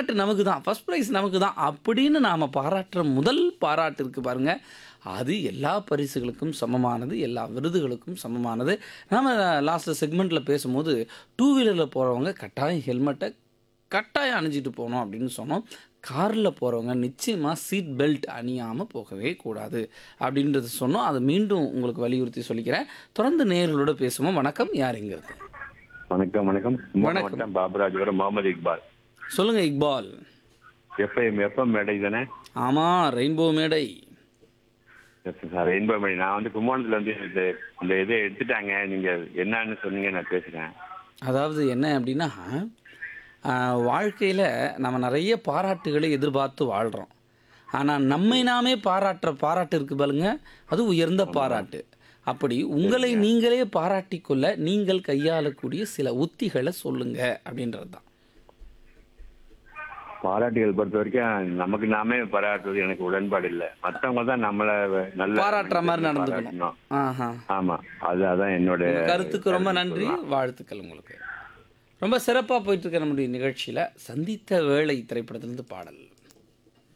பாராட்டு நமக்கு தான் ஃபர்ஸ்ட் ப்ரைஸ் நமக்கு தான் அப்படின்னு நாம் பாராட்டுற முதல் பாராட்டு இருக்குது பாருங்கள் அது எல்லா பரிசுகளுக்கும் சமமானது எல்லா விருதுகளுக்கும் சமமானது நாம் லாஸ்ட் செக்மெண்ட்டில் பேசும்போது டூ வீலரில் போகிறவங்க கட்டாயம் ஹெல்மெட்டை கட்டாயம் அணிஞ்சிட்டு போகணும் அப்படின்னு சொன்னோம் காரில் போகிறவங்க நிச்சயமாக சீட் பெல்ட் அணியாமல் போகவே கூடாது அப்படின்றது சொன்னோம் அதை மீண்டும் உங்களுக்கு வலியுறுத்தி சொல்லிக்கிறேன் தொடர்ந்து நேர்களோட பேசுவோம் வணக்கம் யார் எங்க இருக்கு வணக்கம் வணக்கம் வணக்கம். வணக்கம் பாபராஜ் முகமது இக்பால் சொல்லுங்கள் இக்பால் எஃப்எம் எஃப்எம் மேடை தானே ஆமாம் ரெயின்போ மேடை எஸ் சார் ரெயின்போ மேடை நான் வந்து கும்பகோணத்துல வந்து இந்த இந்த இதை எடுத்துட்டாங்க நீங்க என்னன்னு சொன்னீங்க நான் பேசுறேன் அதாவது என்ன அப்படின்னா வாழ்க்கையில் நம்ம நிறைய பாராட்டுகளை எதிர்பார்த்து வாழ்கிறோம் ஆனால் நம்மை நாமே பாராட்டுற பாராட்டு இருக்கு பாருங்க அது உயர்ந்த பாராட்டு அப்படி உங்களை நீங்களே பாராட்டிக்கொள்ள நீங்கள் கையாளக்கூடிய சில உத்திகளை சொல்லுங்க அப்படின்றது தான் பாராட்டுகள் பொறுத்த வரைக்கும் நமக்கு நாமே பாராட்டுறது எனக்கு உடன்பாடு இல்லை மத்தவங்க தான் நம்மள நல்ல பாராட்டுற மாதிரி நடந்துக்கணும் பாராட்டணும். ஆஹா ஆமா அது அதான் என்னோட உங்க கருத்துக்கு ரொம்ப நன்றி வாழ்த்துக்கள் உங்களுக்கு ரொம்ப சிறப்பாக போயிட்டு இருக்க நம்முடைய நிகழ்ச்சியில் சந்தித்த வேளை திரைப்படத்திலிருந்து பாடல்